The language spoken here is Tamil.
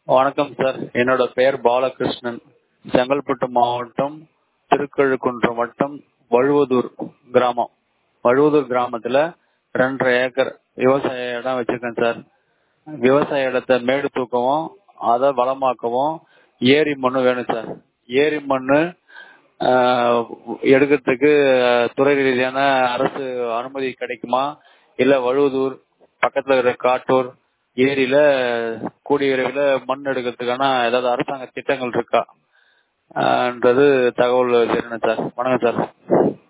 வணக்கம் சார் என்னோட பெயர் பாலகிருஷ்ணன் செங்கல்பட்டு மாவட்டம் திருக்கழுக்குன்றம் வட்டம் வழுவதூர் கிராமம் வழுவதூர் கிராமத்துல ரெண்டரை ஏக்கர் விவசாய இடம் வச்சிருக்கேன் சார் விவசாய இடத்த மேடு தூக்கவும் அதை வளமாக்கவும் ஏரி மண்ணு வேணும் சார் ஏரி மண்ணு ஆஹ், எடுக்கிறதுக்கு துறை ரீதியான அரசு அனுமதி கிடைக்குமா இல்ல வழுவதூர் பக்கத்துல இருக்கிற காட்டூர் ஏரியில கூடிய விரைவில் மண் எடுக்கிறதுக்கான ஏதாவது அரசாங்க திட்டங்கள் இருக்கா ஆஹ், ன்றது தகவல் தெரியணும் சார் வணக்கம் சார்